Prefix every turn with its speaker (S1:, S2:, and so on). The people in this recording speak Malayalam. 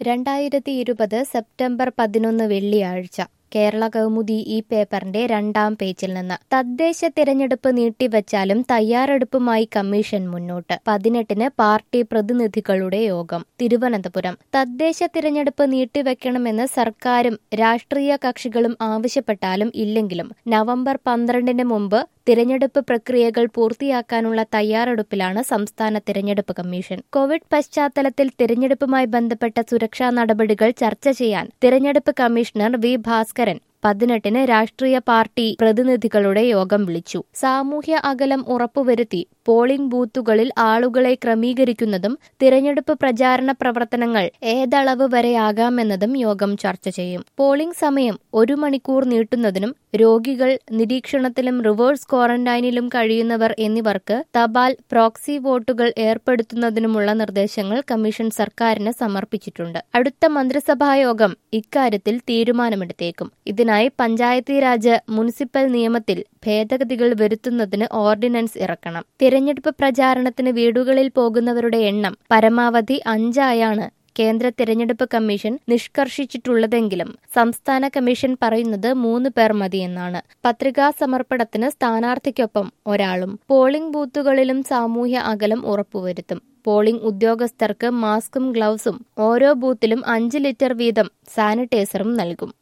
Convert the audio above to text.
S1: രണ്ടായിരത്തി ഇരുപത് സെപ്റ്റംബർ പതിനൊന്ന് വെള്ളിയാഴ്ച കേരള കൗമുദി ഈ പേപ്പറിന്റെ രണ്ടാം പേജിൽ നിന്ന് തദ്ദേശ തിരഞ്ഞെടുപ്പ് നീട്ടിവച്ചാലും തയ്യാറെടുപ്പുമായി കമ്മീഷൻ മുന്നോട്ട് പതിനെട്ടിന് പാർട്ടി പ്രതിനിധികളുടെ യോഗം തിരുവനന്തപുരം തദ്ദേശ തിരഞ്ഞെടുപ്പ് നീട്ടിവെക്കണമെന്ന് സർക്കാരും രാഷ്ട്രീയ കക്ഷികളും ആവശ്യപ്പെട്ടാലും ഇല്ലെങ്കിലും നവംബർ പന്ത്രണ്ടിന് മുമ്പ് തിരഞ്ഞെടുപ്പ് പ്രക്രിയകൾ പൂർത്തിയാക്കാനുള്ള തയ്യാറെടുപ്പിലാണ് സംസ്ഥാന തിരഞ്ഞെടുപ്പ് കമ്മീഷൻ കോവിഡ് പശ്ചാത്തലത്തിൽ തിരഞ്ഞെടുപ്പുമായി ബന്ധപ്പെട്ട സുരക്ഷാ നടപടികൾ ചർച്ച ചെയ്യാൻ തിരഞ്ഞെടുപ്പ് കമ്മീഷണർ വി ഭാസ്കരൻ പതിനെട്ടിന് രാഷ്ട്രീയ പാർട്ടി പ്രതിനിധികളുടെ യോഗം വിളിച്ചു സാമൂഹ്യ അകലം ഉറപ്പുവരുത്തി പോളിംഗ് ബൂത്തുകളിൽ ആളുകളെ ക്രമീകരിക്കുന്നതും തിരഞ്ഞെടുപ്പ് പ്രചാരണ പ്രവർത്തനങ്ങൾ ഏതളവ് വരെയാകാമെന്നതും യോഗം ചർച്ച ചെയ്യും പോളിംഗ് സമയം ഒരു മണിക്കൂർ നീട്ടുന്നതിനും രോഗികൾ നിരീക്ഷണത്തിലും റിവേഴ്സ് ക്വാറന്റൈനിലും കഴിയുന്നവർ എന്നിവർക്ക് തപാൽ പ്രോക്സി വോട്ടുകൾ ഏർപ്പെടുത്തുന്നതിനുമുള്ള നിർദ്ദേശങ്ങൾ കമ്മീഷൻ സർക്കാരിന് സമർപ്പിച്ചിട്ടുണ്ട് അടുത്ത മന്ത്രിസഭായോഗം ഇക്കാര്യത്തിൽ തീരുമാനമെടുത്തേക്കും ഇതിനായി പഞ്ചായത്തി രാജ് മുനിസിപ്പൽ നിയമത്തിൽ ഭേദഗതികൾ വരുത്തുന്നതിന് ഓർഡിനൻസ് ഇറക്കണം തിരഞ്ഞെടുപ്പ് പ്രചാരണത്തിന് വീടുകളിൽ പോകുന്നവരുടെ എണ്ണം പരമാവധി അഞ്ചായാണ് കേന്ദ്ര തിരഞ്ഞെടുപ്പ് കമ്മീഷൻ നിഷ്കർഷിച്ചിട്ടുള്ളതെങ്കിലും സംസ്ഥാന കമ്മീഷൻ പറയുന്നത് മൂന്ന് പേർ മതിയെന്നാണ് പത്രികാ സമർപ്പണത്തിന് സ്ഥാനാർത്ഥിക്കൊപ്പം ഒരാളും പോളിംഗ് ബൂത്തുകളിലും സാമൂഹ്യ അകലം ഉറപ്പുവരുത്തും പോളിംഗ് ഉദ്യോഗസ്ഥർക്ക് മാസ്കും ഗ്ലൗസും ഓരോ ബൂത്തിലും അഞ്ച് ലിറ്റർ വീതം സാനിറ്റൈസറും നൽകും